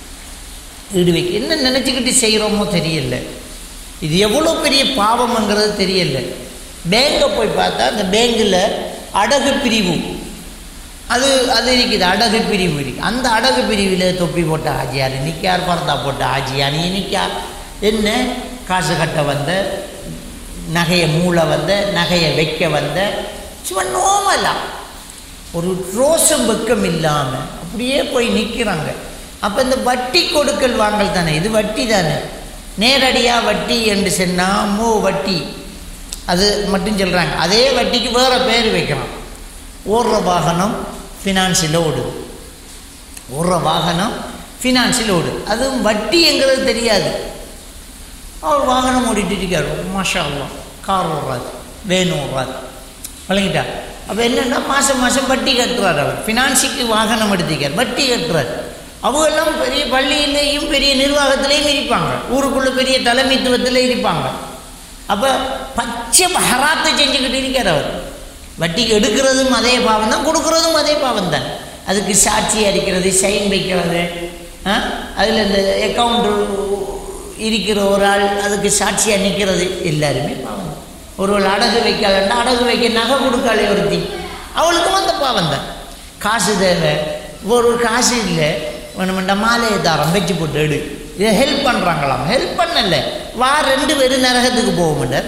Speaker 3: ஈடு வைக்க என்ன நினச்சிக்கிட்டு செய்கிறோமோ தெரியல இது எவ்வளோ பெரிய பாவம்ங்கிறது தெரியல பேங்கை போய் பார்த்தா அந்த பேங்கில் அடகு பிரிவு அது அது இருக்குது அடகு பிரிவு இருக்குது அந்த அடகு பிரிவில் தொப்பி போட்ட ஆஜியார் நிற்கார் பரதா போட்ட ஆஜியார் நீ நிற்கார் என்ன காசு கட்ட வந்த நகையை மூள வந்த நகையை வைக்க வந்த சும்மா நோமலாம் ஒரு ரோசம் வெக்கம் இல்லாமல் அப்படியே போய் நிற்கிறாங்க அப்போ இந்த வட்டி கொடுக்கல் வாங்கல் தானே இது வட்டி தானே நேரடியாக வட்டி என்று சொன்னால் மூ வட்டி அது மட்டும் சொல்கிறாங்க அதே வட்டிக்கு வேறு பேர் வைக்கிறான் ஓடுற வாகனம் ஃபினான்ஸில் ஓடுது ஓடுற வாகனம் ஃபினான்ஸில் ஓடுது அதுவும் வட்டிங்கிறது தெரியாது அவர் வாகனம் ஓடிட்டு இருக்கார் மாஷா அல்லா கார் ஓடுறாரு வேன் ஓடுறாரு விளங்கிட்டா அப்போ என்னென்னா மாதம் மாதம் வட்டி கட்டுறார் அவர் ஃபினான்ஸுக்கு வாகனம் எடுத்துக்கார் வட்டி கட்டுறார் அவங்கெல்லாம் பெரிய பள்ளியிலேயும் பெரிய நிர்வாகத்திலையும் இருப்பாங்க ஊருக்குள்ளே பெரிய தலைமைத்துவத்தில் இருப்பாங்க அப்போ பச்சை ஹராத்தை செஞ்சுக்கிட்டு இருக்கார் அவர் வட்டிக்கு எடுக்கிறதும் அதே பாவம் தான் கொடுக்குறதும் அதே பாவம் தான் அதுக்கு சாட்சி அடிக்கிறது சைன் வைக்கிறது அதில் இந்த அக்கௌண்ட்டு இருக்கிற ஒரு ஆள் அதுக்கு சாட்சியாக நிற்கிறது எல்லாருமே பாவம் தான் ஒருவள் அடகு வைக்காதண்டா அடகு வைக்க நகை கொடுக்காளே ஒருத்தி அவளுக்கும் அந்த பாவம் தான் காசு தேவை ஒரு காசு இல்லை வேணுமெண்டா மாலையை தாரம் வச்சு போட்டு எடு இதை ஹெல்ப் பண்ணுறாங்களாம் ஹெல்ப் பண்ணல வா ரெண்டு பேரும் நரகத்துக்கு போக மாட்டார்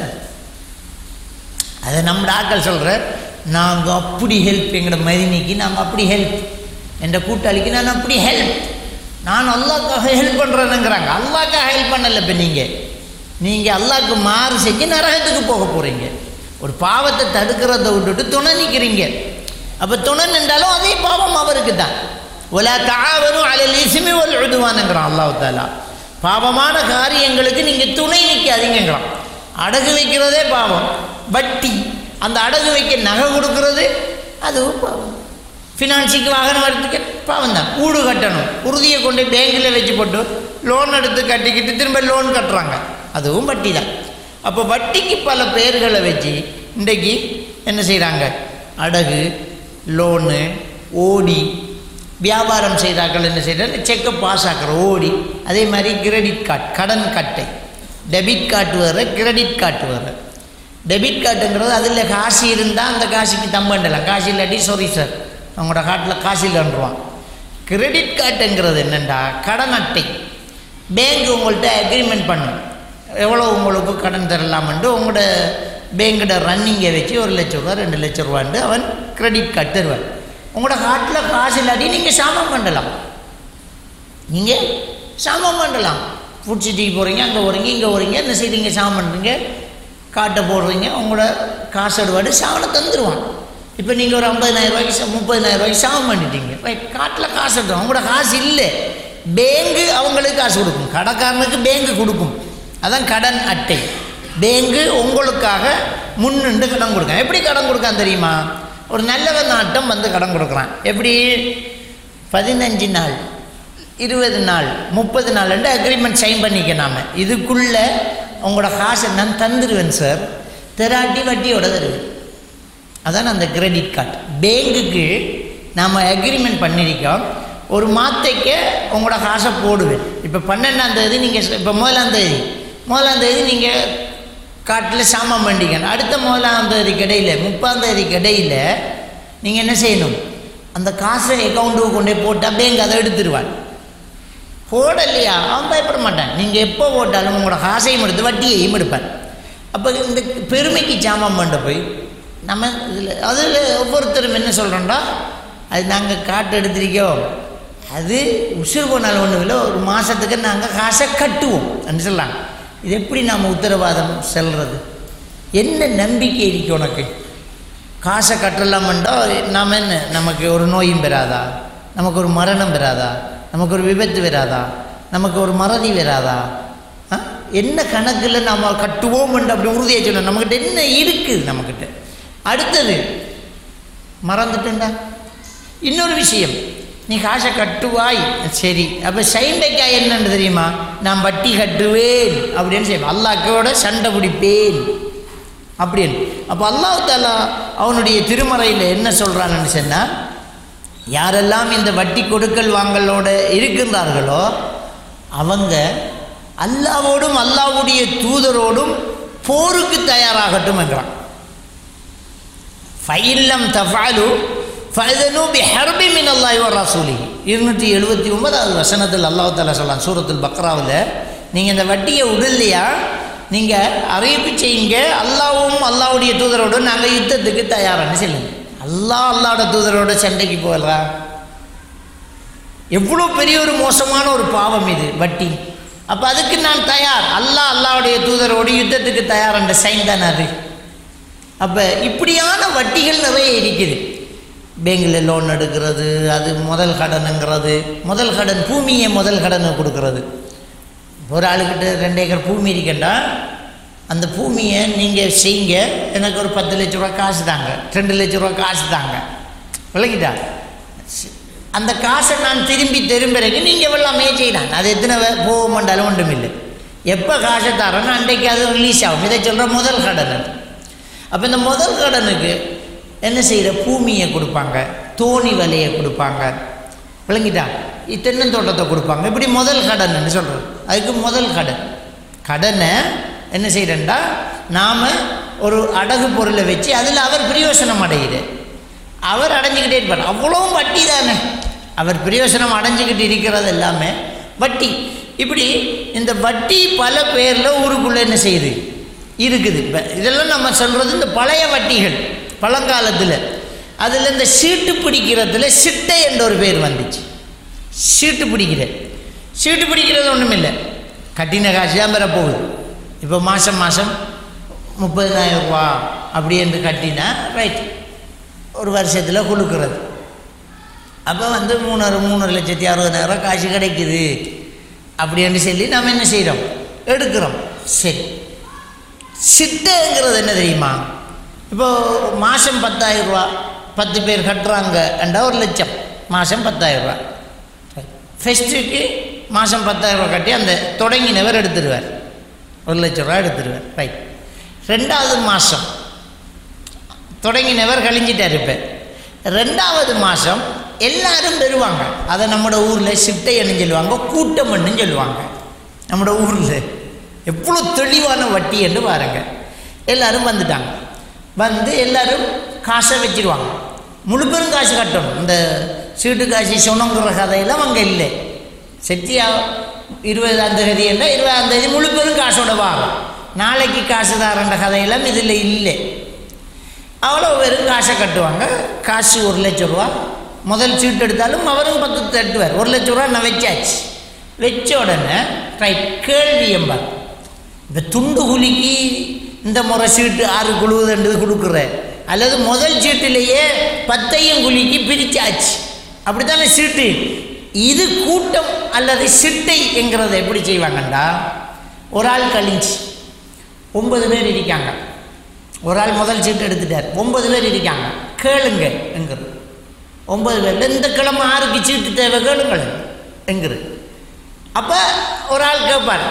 Speaker 3: அதை நம்ம ஆட்கள் சொல்கிற நாங்கள் அப்படி ஹெல்ப் எங்களோட மதினிக்கு நாங்கள் அப்படி ஹெல்ப் என்ற கூட்டாளிக்கு நான் அப்படி ஹெல்ப் நான் அல்லாக்காக ஹெல்ப் பண்ணுறேனுங்கிறாங்க அல்லாக்காக ஹெல்ப் பண்ணல இப்போ நீங்கள் நீங்கள் அல்லாக்கு மாறு செஞ்சு நரகத்துக்கு போக போகிறீங்க ஒரு பாவத்தை தடுக்கிறத விட்டுட்டு துணை நிற்கிறீங்க அப்போ துணை நின்றாலும் அதே பாவம் அவருக்கு தான் ஒலா தாவரும் அலல் இசுமி ஒரு எழுதுவானுங்கிறான் அல்லாஹ் தாலா பாவமான காரியங்களுக்கு நீங்கள் துணை நிற்காதீங்கிறான் அடகு வைக்கிறதே பாவம் வட்டி அந்த அடகு வைக்க நகை கொடுக்கறது அதுவும் பாவம் ஃபினான்ஸுக்கு வாகனம் எடுத்துக்க பாவம் தான் ஊடு கட்டணும் உறுதியை கொண்டு பேங்கில் வச்சு போட்டு லோன் எடுத்து கட்டிக்கிட்டு திரும்ப லோன் கட்டுறாங்க அதுவும் வட்டி தான் அப்போ வட்டிக்கு பல பெயர்களை வச்சு இன்றைக்கு என்ன செய்கிறாங்க அடகு லோனு ஓடி வியாபாரம் செய்தாக்கள் என்ன செய்கிறாங்க செக்கை பாஸ் ஆக்கிற ஓடி அதே மாதிரி கிரெடிட் கார்டு கடன் கட்டை டெபிட் கார்டு வேறு கிரெடிட் கார்டு வேறு டெபிட் கார்டுங்கிறது அதில் காசு இருந்தால் அந்த காசுக்கு தம்பண்டலாம் காசு இல்லாட்டி சாரி சார் அவங்களோட காட்டில் காசு இல்லைன்றான் கிரெடிட் கார்டுங்கிறது என்னென்னா கடன் அட்டை பேங்க் உங்கள்கிட்ட அக்ரிமெண்ட் பண்ணும் எவ்வளோ உங்களுக்கு கடன் தரலாம்ன்ட்டு உங்களோட பேங்கோட ரன்னிங்கை வச்சு ஒரு லட்ச ரூபா ரெண்டு லட்ச ரூபான்ட்டு அவன் கிரெடிட் கார்டு தருவான் உங்களோட காட்டில் காசு இல்லாட்டி நீங்கள் சாமம் பண்ணலாம் நீங்கள் சாமம் பண்ணலாம் ஃபுட் சிட்டிக்கு போகிறீங்க அங்கே போகிறீங்க இங்கே போகிறீங்க என்ன செய்றீங்க சாமம் பண்ணுறீங்க காட்டை போடுறீங்க உங்களோட காசு எடுவாடு சாவனை தந்துடுவான் இப்போ நீங்கள் ஒரு ஐம்பதினாயிரம் ரூபாய்க்கு சா- முப்பதினாயிரம் ரூபாய்க்கு சாமம் பண்ணிட்டீங்க ரைட் காட்டில் காசு எடுத்தோம் அவங்களோட காசு இல்லை பேங்கு அவங்களுக்கு காசு கொடுக்கும் கடைக்காரனுக்கு பேங்கு கொடுக்கும் அதான் கடன் அட்டை பேங்கு உங்களுக்காக முன்னின்று கடன் கொடுக்கும் எப்படி கடன் கொடுக்கான் தெரியுமா ஒரு நல்லவன் நாட்டம் வந்து கடன் கொடுக்குறான் எப்படி பதினஞ்சு நாள் இருபது நாள் முப்பது நாள்ன்ட்டு அக்ரிமெண்ட் சைன் பண்ணிக்க நாம இதுக்குள்ளே உங்களோட காசை நான் தந்துடுவேன் சார் தெராட்டி வட்டியோட தருவேன் அதான் அந்த கிரெடிட் கார்டு பேங்குக்கு நாம் அக்ரிமெண்ட் பண்ணியிருக்கோம் ஒரு மாத்தைக்கு உங்களோட காசை போடுவேன் இப்போ பன்னெண்டாம் தேதி நீங்கள் இப்போ முதலாம் தேதி முதலாம் தேதி நீங்கள் காட்டில் சாமான் பண்ணிக்கணும் அடுத்த முதலாம் தேதிக்கு இடையில முப்பாம் தேதிக்கு இடையில நீங்கள் என்ன செய்யணும் அந்த காசை அக்கௌண்ட்டுக்கு கொண்டு போய் போட்டால் பேங்க் அதை எடுத்துருவான் போடலையா அவன் பயப்பட மாட்டான் நீங்கள் எப்போ போட்டாலும் உங்களோட காசையும் எடுத்து வட்டியையும் எடுப்பான் அப்போ இந்த பெருமைக்கு சாமான் பண்ண போய் நம்ம இதில் அதில் ஒவ்வொருத்தரும் என்ன சொல்கிறோம்டா அது நாங்கள் காட்டு எடுத்திருக்கோம் அது உசுறு போனாலும் ஒன்றும் இல்லை ஒரு மாதத்துக்கு நாங்கள் காசை கட்டுவோம் அப்படின்னு சொல்லலாம் இது எப்படி நாம் உத்தரவாதம் செல்றது என்ன நம்பிக்கை இருக்கு உனக்கு காசை கட்டலாமண்டா நாம் என்ன நமக்கு ஒரு நோயும் பெறாதா நமக்கு ஒரு மரணம் பெறாதா நமக்கு ஒரு விபத்து வராதா நமக்கு ஒரு மறதி வராதா ஆ? என்ன கணக்கில் நாம் கட்டுவோம்ன்ற அப்படி உறுதியாக சொல்லணும் நம்மக்கிட்ட என்ன இருக்குது நம்மக்கிட்ட அடுத்தது மறந்துட்டேன்டா இன்னொரு விஷயம் நீ காசை கட்டுவாய் சரி அப்போ சைண்டைக்கா என்னன்னு தெரியுமா நான் வட்டி கட்டுவேன் அப்படின்னு செய்வேன் அல்லாக்கோட சண்டை பிடிப்பேன் அப்படின்னு அப்போ அல்லாஹ் தாலா அவனுடைய திருமறையில் என்ன சொல்கிறான்னு சொன்னால் யாரெல்லாம் இந்த வட்டி கொடுக்கல் வாங்கலோட இருக்கின்றார்களோ அவங்க அல்லாவோடும் அல்லாவுடைய தூதரோடும் போருக்கு தயாராகட்டும் என்றான் ஃபைல்லம் தஃபாலு ஃபைதனு பி ஹர்பி மின் அல்லாஹி வ ரசூலி இருநூற்றி எழுபத்தி ஒன்பதாவது வசனத்தில் அல்லாஹ் தாலா சொல்லலாம் சூரத்துல் பக்ராவில் நீங்கள் இந்த வட்டியை விடலையா நீங்கள் அறிவிப்பு செய்யுங்க அல்லாவும் அல்லாவுடைய தூதரோடு நாங்கள் யுத்தத்துக்கு தயாரான்னு சொல்லுங்க அல்லாஹ் அல்லாவோட தூதரோட சண்டைக்கு போகலாம் எவ்வளோ பெரிய ஒரு மோசமான ஒரு பாவம் இது வட்டி அப்போ அதுக்கு நான் தயார் அல்லாஹ் அல்லாவுடைய தூதரோடு யுத்தத்துக்கு தயார் என்ற சைன் தானே அது அப்போ இப்படியான வட்டிகள் நிறைய இருக்குது பேங்கில் லோன் எடுக்கிறது அது முதல் கடனுங்கிறது முதல் கடன் பூமியை முதல் கடனை கொடுக்கறது ஒரு ஆளுக்கிட்ட ரெண்டு ஏக்கர் பூமி இருக்கண்டா அந்த பூமியை நீங்கள் செய்யுங்க எனக்கு ஒரு பத்து லட்ச ரூபா காசு தாங்க ரெண்டு லட்ச ரூபா காசு தாங்க விளங்கிட்டா சி- அந்த காசை நான் திரும்பி திரும்புறதுக்கு நீங்கள் எல்லாமே செய்யலாம் அது எத்தனை வே- போக மாட்டாலும் ஒன்றும் இல்லை எப்போ காசை தரேன்னு அன்றைக்கு அது ரிலீஸ் ஆகும் இதை சொல்கிற முதல் கடன் அது அப்போ இந்த முதல் கடனுக்கு என்ன செய்கிற பூமியை கொடுப்பாங்க தோணி விலையை கொடுப்பாங்க விளங்கிட்டா இ- தென்னந்தோட்டத்தை கொடுப்பாங்க இப்படி முதல் கடன்னு சொல்கிறது அதுக்கு முதல் கடன் கடனை என்ன செய்கிறேன்டா நாம் ஒரு அடகு பொருளை வச்சு அதில் அவர் பிரயோசனம் அடையுது அவர் அடைஞ்சிக்கிட்டே இருப்பார் அவ்வளவும் வட்டி தானே அவர் பிரயோசனம் அடைஞ்சிக்கிட்டு இருக்கிறது எல்லாமே வட்டி இப்படி இந்த வட்டி பல பேரில் ஊருக்குள்ளே என்ன செய்யுது இருக்குது இப்போ இதெல்லாம் நம்ம சொல்கிறது இந்த பழைய வட்டிகள் பழங்காலத்தில் அதில் இந்த சீட்டு பிடிக்கிறதுல சிட்டை என்ற ஒரு பேர் வந்துச்சு சீட்டு பிடிக்கிற சீட்டு பிடிக்கிறது ஒன்றும் இல்லை கட்டின காசு தான் பெற போகுது இப்போ மாதம் மாதம் முப்பதினாயிரம் ரூபா அப்படி என்று கட்டினா ரைட் ஒரு வருஷத்தில் கொடுக்குறது அப்போ வந்து மூணு மூணு லட்சத்தி அறுபதாயிரம் காசு கிடைக்குது அப்படின்னு சொல்லி நம்ம என்ன செய்கிறோம் எடுக்கிறோம் சரி சிட்டைங்கிறது என்ன தெரியுமா இப்போ மாதம் பத்தாயிரம் ரூபா பத்து பேர் கட்டுறாங்க என்றா ஒரு லட்சம் மாதம் பத்தாயிரம் ரூபா ஃபெஸ்ட்டுக்கு மாதம் பத்தாயிரம் ரூபா கட்டி அந்த தொடங்கினவர் எடுத்துருவார் ஒரு லட்ச ரூபா எடுத்துருவார் ரைட் ரெண்டாவது மாதம் தொடங்கினவர் கழிஞ்சிட்டார் இப்போ ரெண்டாவது மாதம் எல்லாரும் பெறுவாங்க அதை நம்மளோட ஊரில் சிட்டைன்னு சொல்லுவாங்க கூட்டம்னு சொல்லுவாங்க நம்மளோட ஊரில் எவ்வளோ தெளிவான வட்டி என்று பாருங்க எல்லாரும் வந்துட்டாங்க வந்து எல்லாரும் காசை வச்சிருவாங்க முழு பெரும் காசு கட்டணும் இந்த சீட்டு காசு சொன்னங்கிற கதையெல்லாம் அங்கே இல்லை செட்டியா இருபதாம் தேதி என்ன இருபதாம் தேதி முழு பெரும் காசோட வாரம் நாளைக்கு காசு தாரன்ற கதையெல்லாம் இதில் இல்லை அவ்வளோ வெறும் காசை கட்டுவாங்க காசு ஒரு லட்ச ரூபா முதல் சீட்டு எடுத்தாலும் அவரும் பத்து தட்டுவார் ஒரு லட்ச ரூபா நான் வச்சாச்சு வச்ச உடனே ரைட் கேள்வி எம்பார் இந்த துண்டு குலுக்கி இந்த முறை சீட்டு ஆறு குழுவுதுன்றது கொடுக்குற அல்லது முதல் சீட்டிலேயே பத்தையும் குலுக்கி பிரிச்சாச்சு அப்படித்தானே சீட்டு இது கூட்டம் அல்லது சிட்டை என்கிறத எப்படி செய்வாங்கண்டா ஒரு ஆள் கழிஞ்சு ஒன்பது பேர் இருக்காங்க ஒரு ஆள் முதல் சீட்டு எடுத்துட்டார் ஒன்பது பேர் இருக்காங்க கேளுங்க எங்கிறது ஒன்பது பேர் இந்த கிழமை ஆறுக்கு சீட்டு தேவை கேளுங்கள் எங்கிறது அப்போ ஒரு ஆள் கேட்பார்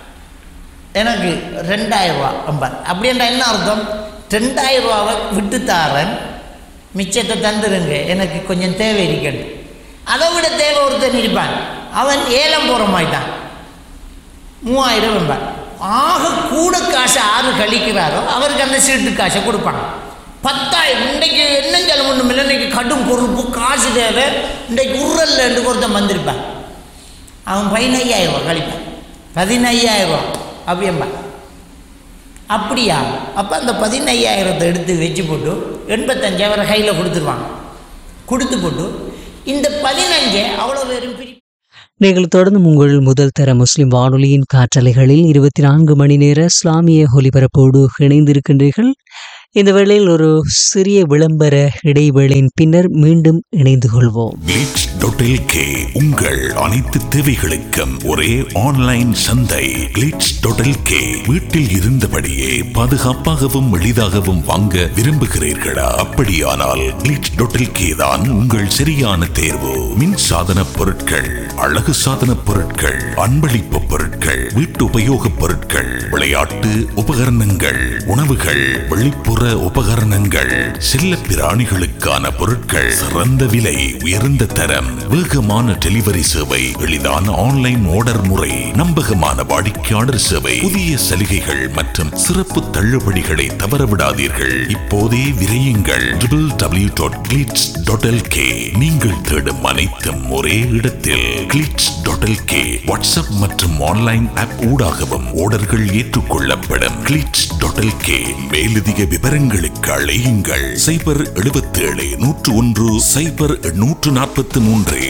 Speaker 3: எனக்கு ரெண்டாயிரம் ரூபா அம்பார் அப்படின்ற என்ன அர்த்தம் ரெண்டாயிரம் ரூபாவை விட்டு தாரன் மிச்சத்தை தந்துருங்க எனக்கு கொஞ்சம் தேவை இருக்கணும் அதை விட தேவை ஒருத்தன் இருப்பான் அவன் ஏலம் போகிற மாதிரி தான் மூவாயிரம் வெம்பார் ஆக கூட காசை ஆறு கழிக்கிறாரோ அவருக்கு அந்த சீட்டு காசை கொடுப்பாங்க பத்தாயிரம் இன்றைக்கு என்ன செலவு ஒன்றும் இல்லை இன்றைக்கி கடும் பொறுப்பு காசு தேவை இன்றைக்கு உருளல் என்று ஒருத்தன் வந்திருப்பான் அவன் பதினையாயிரம் ரூபா கழிப்பான் பதினையாயிரம் ரூபா அப்படியம்பான் அப்படியா அப்போ அந்த பதினையாயிரத்தை எடுத்து வச்சு போட்டு எண்பத்தஞ்சாயிரம் கையில் கொடுத்துருவாங்க கொடுத்து போட்டு இந்த பதினஞ்சை அவ்வளோ பேரும் பிரி
Speaker 1: நீங்கள் தொடர்ந்து உங்கள் முதல் தர முஸ்லிம் வானொலியின் காற்றலைகளில் இருபத்தி நான்கு மணி நேர இஸ்லாமிய ஒலிபரப்போடு இணைந்திருக்கின்றீர்கள் இந்த வேளையில் ஒரு சிறிய விளம்பர இடைவேளையின் பின்னர் மீண்டும் இணைந்து கொள்வோம்
Speaker 4: கிளிட்ஸ் டாட் எல்கே உங்கள் அனைத்து தேவைகளுக்கும் ஒரே ஆன்லைன் சந்தை கிளிட்ஸ் டாட் எல்கே வீட்டில் இருந்தபடியே பாதுகாப்பாகவும் எளிதாகவும் வாங்க விரும்புகிறீர்களா அப்படியானால் கிளிட்ஸ் டாட் எல்கே தான் உங்கள் சரியான தேர்வு மின் சாதன பொருட்கள் அழகு சாதன பொருட்கள் அன்பளிப்பு பொருட்கள் வீட்டு உபயோகப் பொருட்கள் விளையாட்டு உபகரணங்கள் உணவுகள் வெளிப்புற உபகரணங்கள் செல்ல பிராணிகளுக்கான பொருட்கள் சிறந்த விலை உயர்ந்த தரம் வேகமான டெலிவரி சேவை எளிதான ஆன்லைன் ஆர்டர் முறை நம்பகமான வாடிக்கையாளர் சேவை புதிய சலுகைகள் மற்றும் சிறப்பு தள்ளுபடிகளை தவறவிடாதீர்கள் இப்போதே விரையுங்கள் W dot Glitz dot LK நீங்கள் தேடும் அனைத்தும் ஒரே இடத்தில் கிளிட்ஸ் டாட் எல்கே வாட்ஸ்அப் மற்றும் ஆன்லைன் ஆப் ஊடாகவும் ஆர்டர்கள் ஏற்றுக்கொள்ளப்படும் கிளிட்ஸ் டாட் எல்கே மேலதிக விவரங்களுக்கு அழையுங்கள் சைபர் எழுபத்தேழு நூற்று ஒன்று சைபர் நூற்று நாற்பத்தி மூன்று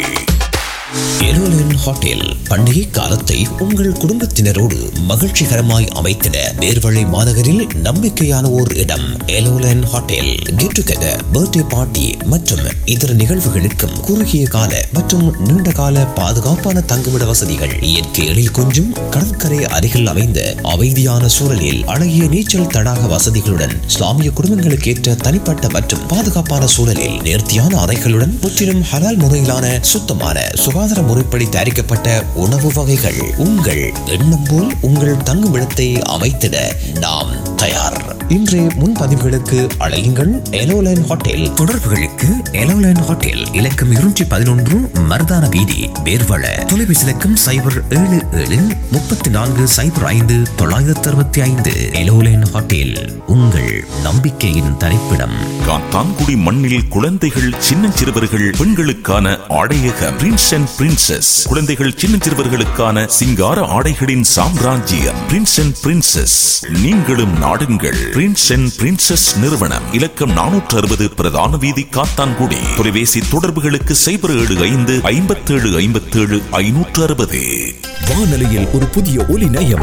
Speaker 5: எலோலன் ஹோட்டல் பண்டிகை காலத்தை உங்கள் குடும்பத்தினரோடு மகிழ்ச்சிகரமாய் அமைத்திட நேர்வழி மாநகரில் நம்பிக்கையான ஓர் இடம் எலோலன் hotel get together birthday party மற்றும் இதர நிகழ்வுகளுக்கும் குறுகிய கால மற்றும் நீண்ட கால பாதுகாப்பான தங்குமிட வசதிகள் இயற்கை எழில் கொஞ்சும் கடற்கரை அருகில் அமைந்த அமைதியான சூழலில் அழகிய நீச்சல் தடாக வசதிகளுடன் இஸ்லாமிய குடும்பங்களுக்கு ஏற்ற தனிப்பட்ட மற்றும் பாதுகாப்பான சூழலில் நேர்த்தியான அறைகளுடன் முற்றிலும் ஹலால் முறையிலான சுத்தமான சுகாதார முறைப்படி தயாரிக்கப்பட்ட உணவு வகைகள் உங்கள் எண்ணம் போல் உங்கள் தங்குமிடத்தை அமைத்திட நாம் தயார் இன்றைய முன்பதிவுகளுக்கு அழையுங்கள் எலோலைன் ஹோட்டல் தொடர்புகளுக்கு எலோலைன் ஹோட்டல் இலக்கம் இருநூற்றி பதினொன்று மருதான வீதி வேர்வள தொலைபேசி இலக்கம் சைபர் ஏழு ஏழு முப்பத்தி நான்கு சைபர் ஐந்து தொள்ளாயிரத்தி அறுபத்தி ஐந்து எலோலைன் ஹோட்டல் உங்கள் நம்பிக்கையின் தரிப்பிடம்
Speaker 4: காத்தான்குடி மண்ணில் குழந்தைகள் சின்னஞ்சிறுவர்கள் பெண்களுக்கான ஆடையக பிரின்ஸ் அண்ட் பிரின்சஸ் குழந்தைகள் சின்னஞ்சிறுவர்களுக்கான சிங்கார ஆடைகளின் சாம்ராஜ்யம் பிரின்ஸ் அண்ட் பிரின்சஸ் நீங்களும் நாடுங்கள் பிரின்ஸ் அண்ட் பிரின்சஸ் நிறுவனம் இலக்கம் நானூற்று அறுபது பிரதான வீதி காத்தான்குடி தொலைபேசி தொடர்புகளுக்கு சைபர் ஏழு ஐந்து ஐம்பத்தேழு ஐம்பத்தேழு ஐநூற்று அறுபது
Speaker 6: வானொலியில் ஒரு புதிய ஒலி நயம்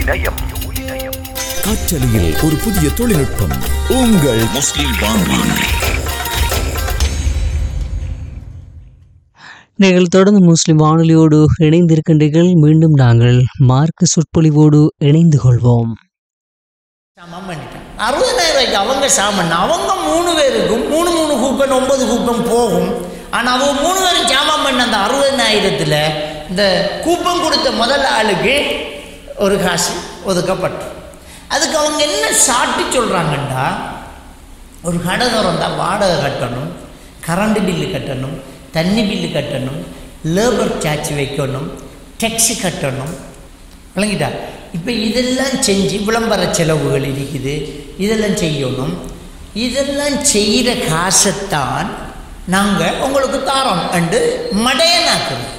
Speaker 6: காற்றலையில் ஒரு புதிய தொழில்நுட்பம் உங்கள்
Speaker 4: முஸ்லிம் வானொலி
Speaker 1: நீங்கள் தொடர்ந்து முஸ்லிம் வானொலியோடு இணைந்திருக்கின்றீர்கள் மீண்டும் நாங்கள் மார்க்க சொற்பொழிவோடு இணைந்து கொள்வோம்
Speaker 2: சாமான் பண்ணிட்டான் அறுபதாயிரம் ரூபாய்க்கு அவங்க சாமான் அவங்க மூணு பேருக்கும் மூணு மூணு கூப்பன் ஒன்பது கூப்பன் போகும் ஆனால் அவங்க மூணு பேரும் சாமான் பண்ண அந்த அறுபதாயிரத்தில் இந்த கூப்பன் கொடுத்த முதல் ஆளுக்கு ஒரு காசு ஒதுக்கப்பட்டு அதுக்கு அவங்க என்ன சாட்டி சொல்கிறாங்கண்டா ஒரு கடை திறந்தா வாடகை கட்டணும் கரண்ட் பில்லு கட்டணும் தண்ணி பில்லு கட்டணும் லேபர் சார்ஜ் வைக்கணும் டெக்ஸி கட்டணும் விளங்கிட்டா இப்போ இதெல்லாம் செஞ்சு விளம்பர செலவுகள் இருக்குது இதெல்லாம் செய்யணும் இதெல்லாம் செய்கிற காசைத்தான் நாங்கள் உங்களுக்கு தாரோம் என்று மடையனாக்குறோம்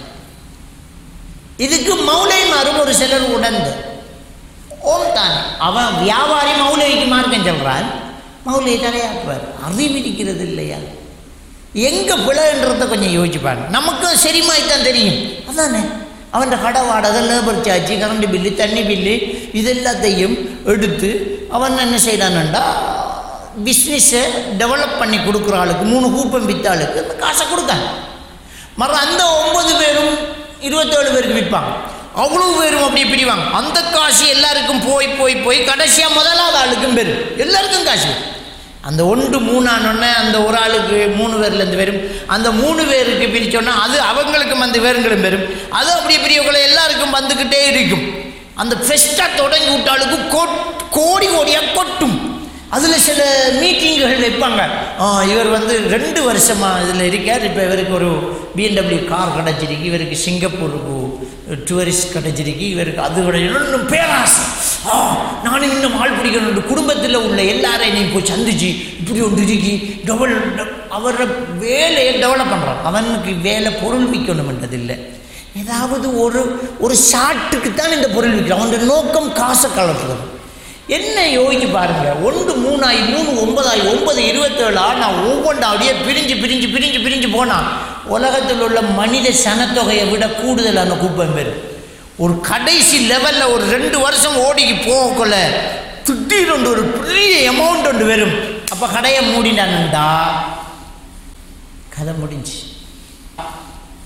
Speaker 2: இதுக்கு மௌலைமாரும் ஒரு சிலர் உணர்ந்து ஓம் தான் அவன் வியாபாரி மௌலவிக்கு மார்க்கம் சொல்கிறான் மௌலவி தலையாக்குவார் அறிவிக்கிறது இல்லையா எங்கே பிழைன்றத கொஞ்சம் யோசிப்பாங்க நமக்கும் சரிமாய்த்தான் தெரியும் அதானே அவன் கடை வாடகை லேபர் சார்ஜ் கரண்ட் பில்லு தண்ணி பில்லு இது எல்லாத்தையும் எடுத்து அவன் என்ன செய்கிறான்டா பிஸ்னஸை டெவலப் பண்ணி கொடுக்குற ஆளுக்கு மூணு கூப்பம் வித்த ஆளுக்கு அந்த காசை கொடுக்காங்க மறு அந்த ஒன்பது பேரும் இருபத்தேழு பேருக்கு விற்பாங்க அவ்வளோ பேரும் அப்படி பிடிவாங்க அந்த காசு எல்லாருக்கும் போய் போய் போய் கடைசியாக முதலாவது ஆளுக்கும் பெரும் எல்லாருக்கும் காசு அந்த ஒன்று மூணானொன்னே அந்த ஒரு ஆளுக்கு மூணு பேர்லேருந்து வரும் அந்த மூணு பேருக்கு பிரிச்சோன்னா அது அவங்களுக்கும் அந்த பேருங்களும் பெரும் அது அப்படி பெரியவங்களை எல்லாருக்கும் வந்துக்கிட்டே இருக்கும் அந்த ஃபெஸ்ட்டாக தொடங்கி விட்டாளுக்கு கொட் கோடி கோடியாக கொட்டும் அதில் சில மீட்டிங்குகள் வைப்பாங்க ஆ, இவர் வந்து ரெண்டு வருஷமாக இதில் இருக்கார் இப்போ இவருக்கு ஒரு பிஎன்டபிள்யூ கார் கிடச்சிருக்கு இவருக்கு சிங்கப்பூருக்கு டூரிஸ்ட் கிடச்சிருக்கு இவருக்கு அது கிடைச்சிருக்கு இன்னும் பேராசை ஆ நானும் இன்னும் ஆள் பிடிக்கணும் குடும்பத்தில் உள்ள எல்லாரையும் நீ போய் சந்திச்சு இப்படி ஒன்று இருக்கி டெவல் அவரோட வேலையை டெவலப் பண்ணுறான் அவனுக்கு வேலை பொருள் விற்கணும்ன்றது இல்லை ஏதாவது ஒரு ஒரு ஷாட்டுக்கு தான் இந்த பொருள் விற்கிறான் அவனோட நோக்கம் காசை கலப்புறது என்ன யோசிச்சு பாருங்க ஒன்று மூணாயி மூணு ஒன்பதாயி ஒன்பது இருபத்தேழு நான் ஒவ்வொன்றா அப்படியே பிரிஞ்சு பிரிஞ்சு பிரிஞ்சு பிரிஞ்சு போனான் உலகத்தில் உள்ள மனித சனத்தொகையை விட கூடுதலான கூப்பம் பேர் ஒரு கடைசி லெவலில் ஒரு ரெண்டு வருஷம் ஓடிக்கு போகக்குள்ள திடீர்னு ஒரு பெரிய அமௌண்ட் ஒன்று வரும் அப்போ கடையை மூடினானுண்டா கதை முடிஞ்சு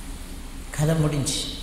Speaker 3: கதை முடிஞ்சு